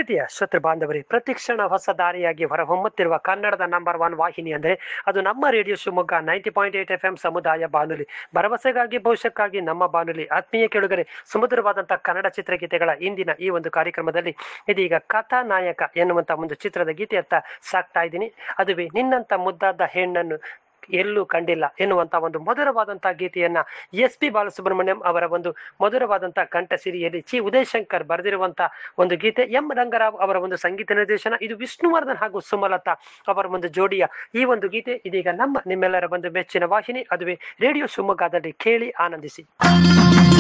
ಪ್ರೀತಿಯ ಶ್ರೋತೃ ಬಾಂಧವರೇ ಪ್ರತಿಕ್ಷಣ ಹೊಸ ದಾರಿಯಾಗಿ ಹೊರಹೊಮ್ಮುತ್ತಿರುವ ಕನ್ನಡದ ನಂಬರ್ ಒನ್ ವಾಹಿನಿ ಅಂದರೆ ಅದು ನಮ್ಮ radio Shivamogga ninety point eight F M ಸಮುದಾಯ ಬಾನುಲಿ ಭರವಸೆಗಾಗಿ ಭವಿಷ್ಯಕ್ಕಾಗಿ ನಮ್ಮ ಬಾನುಲಿ ಆತ್ಮೀಯ ಕೆಳುಗರೆ ಸುಮಧುರವಾದಂತಹ ಕನ್ನಡ ಚಿತ್ರಗೀತೆಗಳ ಇಂದಿನ ಈ ಒಂದು ಕಾರ್ಯಕ್ರಮದಲ್ಲಿ ಇದೀಗ ಕಥಾ ನಾಯಕ ಎನ್ನುವಂತ ಒಂದು ಚಿತ್ರದ ಗೀತೆಯತ್ತ ಸಾಕ್ತಾ ಇದ್ದೀನಿ ಅದುವೇ ನಿನ್ನಂತ ಮುದ್ದಾದ ಹೆಣ್ಣನ್ನು ಎಲ್ಲೂ ಕಂಡಿಲ್ಲ ಎನ್ನುವಂತ ಒಂದು ಮಧುರವಾದಂತಹ ಗೀತೆಯನ್ನ ಎಸ್ ಪಿ ಬಾಲಸುಬ್ರಹ್ಮಣ್ಯಂ ಅವರ ಒಂದು ಮಧುರವಾದಂತಹ ಕಂಠಸಿರಿಯಲ್ಲಿ ಚಿ ಉದಯಶಂಕರ್ ಬರೆದಿರುವಂತಹ ಒಂದು ಗೀತೆ ಎಂ ರಂಗರಾವ್ ಅವರ ಒಂದು ಸಂಗೀತ ನಿರ್ದೇಶನ ಇದು ವಿಷ್ಣುವರ್ಧನ್ ಹಾಗೂ ಸುಮಲತಾ ಅವರ ಒಂದು ಜೋಡಿಯ ಈ ಒಂದು ಗೀತೆ ಇದೀಗ ನಮ್ಮ ನಿಮ್ಮೆಲ್ಲರ ಒಂದು ಮೆಚ್ಚಿನ ವಾಹಿನಿ ಅದುವೇ ರೇಡಿಯೋ ಶಿವಮೊಗ್ಗದಲ್ಲಿ ಕೇಳಿ ಆನಂದಿಸಿ